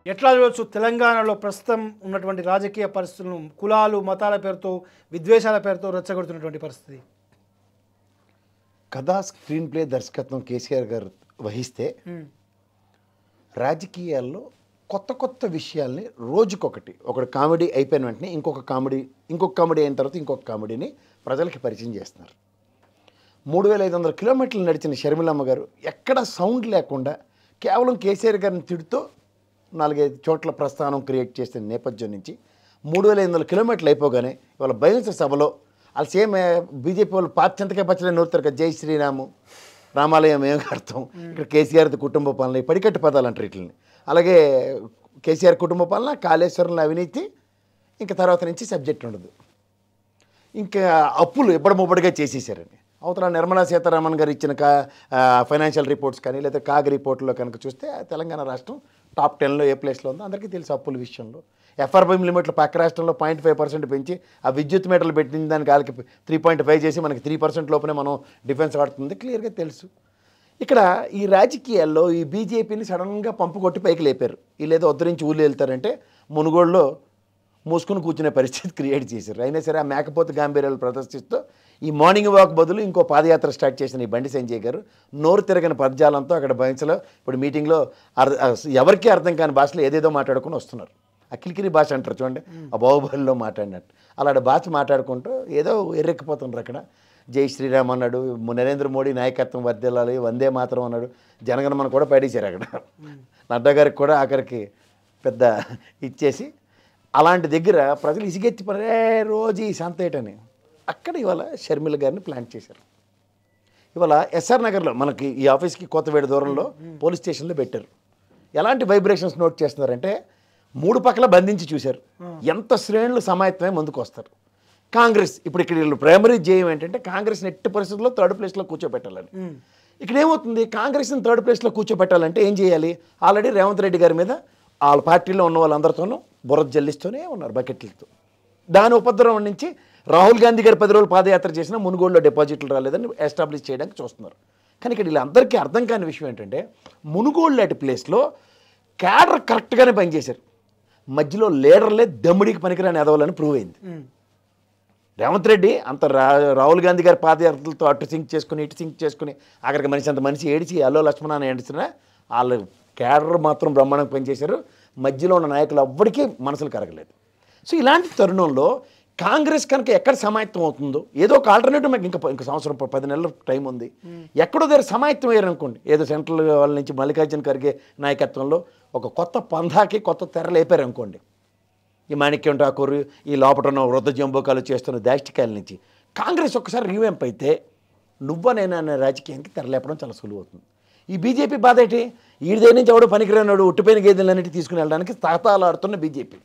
ఎట్లా చూడవచ్చు తెలంగాణలో ప్రస్తుతం ఉన్నటువంటి రాజకీయ పరిస్థితులను కులాలు మతాల పేరుతో విద్వేషాల పేరుతో రెచ్చగొడుతున్నటువంటి పరిస్థితి కథా స్క్రీన్ ప్లే దర్శకత్వం కేసీఆర్ గారు వహిస్తే రాజకీయాల్లో కొత్త కొత్త విషయాల్ని రోజుకొకటి ఒకటి కామెడీ అయిపోయిన వెంటనే ఇంకొక కామెడీ ఇంకొక కామెడీ అయిన తర్వాత ఇంకొక కామెడీని ప్రజలకి పరిచయం చేస్తున్నారు మూడు వేల ఐదు వందల కిలోమీటర్లు నడిచిన షర్మిలమ్మ గారు ఎక్కడ సౌండ్ లేకుండా కేవలం కేసీఆర్ గారిని తిడుతూ నాలుగైదు చోట్ల ప్రస్థానం క్రియేట్ చేసిన నేపథ్యం నుంచి మూడు వేల ఐదు వందల కిలోమీటర్లు అయిపోగానే ఇవాళ బహిరంగ సభలో వాళ్ళు సేమ్ బీజేపీ వాళ్ళు పాత్యంతకే పచ్చలే నూరుతారు కదా జై శ్రీరాము రామాలయం ఏం అర్థం ఇక్కడ కేసీఆర్ కుటుంబ పాలన ఈ పడికట్టు పదాలు అంటారు వీటిని అలాగే కేసీఆర్ కుటుంబ పాలన కాళేశ్వరంలో అవినీతి ఇంకా తర్వాత నుంచి సబ్జెక్ట్ ఉండదు ఇంకా అప్పులు ఎప్పటి ముప్పటిగా చేసేసారని అవతల నిర్మలా సీతారామన్ గారు ఇచ్చిన కా ఫైనాన్షియల్ రిపోర్ట్స్ కానీ లేదా కాగ్ రిపోర్ట్లో కనుక చూస్తే తెలంగాణ రాష్ట్రం టాప్ టెన్లో ఏ ప్లేస్లో ఉందో అందరికీ తెలుసు అప్పుల విషయంలో ఎఫ్ఆర్బిఎం లిమిట్లు పక్క రాష్ట్రంలో పాయింట్ ఫైవ్ పర్సెంట్ పెంచి ఆ విద్యుత్ మీటర్లు పెట్టిన దానికి వాళ్ళకి త్రీ పాయింట్ ఫైవ్ చేసి మనకి త్రీ పర్సెంట్ లోపలే మనం డిఫెన్స్ వాడుతుంది క్లియర్గా తెలుసు ఇక్కడ ఈ రాజకీయాల్లో ఈ బీజేపీని సడన్గా పంపు కొట్టి పైకి లేపారు వీళ్ళేదో ఉద్ధరించి ఊళ్ళు వెళ్తారంటే మునుగోడులో మూసుకుని కూర్చునే పరిస్థితి క్రియేట్ చేశారు అయినా సరే ఆ మేకపోతు గాంభీర్యాలు ప్రదర్శిస్తూ ఈ మార్నింగ్ వాక్ బదులు ఇంకో పాదయాత్ర స్టార్ట్ చేసిన ఈ బండి సంజయ్ గారు నోరు తిరగని పదజాలంతో అక్కడ భయంసలో ఇప్పుడు మీటింగ్లో అర్థ ఎవరికీ అర్థం కాని భాషలో ఏదేదో మాట్లాడుకుని వస్తున్నారు ఆ కిలికిరి భాష అంటారు చూడండి ఆ బాహుబలిలో మాట్లాడినట్టు అలాంటి భాష మాట్లాడుకుంటూ ఏదో ఎర్రెక్కిపోతున్నారు అక్కడ జై శ్రీరామ్ అన్నాడు నరేంద్ర మోడీ నాయకత్వం వర్దిల్లాలి వందే మాత్రం అన్నాడు జనగణమన కూడా పడేశారు అక్కడ నడ్డా గారికి కూడా ఆఖరికి పెద్ద ఇచ్చేసి అలాంటి దగ్గర ప్రజలు ఇసిగెత్తి పడే రోజు ఈ సంత ఏటని అక్కడ ఇవాళ షర్మిల గారిని ప్లాన్ చేశారు ఇవాళ ఎస్ఆర్ నగర్లో మనకి ఈ ఆఫీస్కి కొత్తవేడి దూరంలో పోలీస్ స్టేషన్లో పెట్టారు ఎలాంటి వైబ్రేషన్స్ నోట్ చేస్తున్నారంటే మూడు పక్కల బంధించి చూశారు ఎంత శ్రేణులు సమాయత్తమే ముందుకు వస్తారు కాంగ్రెస్ ఇప్పుడు ఇక్కడ వీళ్ళు ప్రైమరీ ధ్యేయం ఏంటంటే కాంగ్రెస్ ఎట్టి పరిస్థితుల్లో థర్డ్ ప్లేస్లో కూర్చోబెట్టాలని ఇక్కడ ఏమవుతుంది కాంగ్రెస్ని థర్డ్ ప్లేస్లో కూర్చోబెట్టాలంటే ఏం చేయాలి ఆల్రెడీ రేవంత్ రెడ్డి గారి మీద వాళ్ళ పార్టీలో ఉన్న వాళ్ళందరితోనూ బురద జల్లిస్తూనే ఉన్నారు బకెట్లతో దాని ఉపద్రవం నుంచి రాహుల్ గాంధీ గారు పది రోజులు పాదయాత్ర చేసినా మునుగోడులో డిపాజిట్లు రాలేదని ఎస్టాబ్లిష్ చేయడానికి చూస్తున్నారు కానీ ఇక్కడ వీళ్ళందరికీ అర్థం కాని విషయం ఏంటంటే మునుగోడు లాంటి ప్లేస్లో క్యాడర్ కరెక్ట్గానే పనిచేశారు మధ్యలో లీడర్లే దమ్ముడికి పనికిరాని ఎదవాలని ప్రూవ్ అయింది రేవంత్ రెడ్డి అంత రా రాహుల్ గాంధీ గారి పాదయాత్రలతో అటు సింక్ చేసుకుని ఇటు సింక్ చేసుకుని అక్కడికి మనిషి అంత మనిషి ఏడిచి అల్లో లక్ష్మణ అని ఏడిచినా వాళ్ళు క్యాడర్ మాత్రం బ్రహ్మాండంగా పనిచేశారు మధ్యలో ఉన్న నాయకులు ఎవ్వరికీ మనసులు కరగలేదు సో ఇలాంటి తరుణంలో కాంగ్రెస్ కనుక ఎక్కడ సమాయత్తం అవుతుందో ఏదో ఒక ఆల్టర్నేటివ్ మాకు ఇంకా ఇంకా సంవత్సరం ప- పది నెలల టైం ఉంది ఎక్కడో దగ్గర సమాయత్తం అయ్యారు అనుకోండి ఏదో సెంట్రల్ వాళ్ళ నుంచి మల్లికార్జున ఖర్గే నాయకత్వంలో ఒక కొత్త పంధాకి కొత్త తెర లేపారు అనుకోండి ఈ మాణిక్యం ఠాకూర్ ఈ లోపల ఉన్న వృద్ధ జంబోకాలు చేస్తున్న దాష్టికాయల నుంచి కాంగ్రెస్ ఒక్కసారి రీవెంప్ అయితే నువ్వనేనా అనే రాజకీయానికి తెరలేపడం చాలా సులువు అవుతుంది ఈ బీజేపీ బాధ ఏంటి ఈడి దగ్గర నుంచి ఎవడో పనికిరానాడు ఉట్టిపోయిన గేదెలన్నిటి తీసుకుని వెళ్ళడానికి తాతాలాడుతున్న బీజేపీ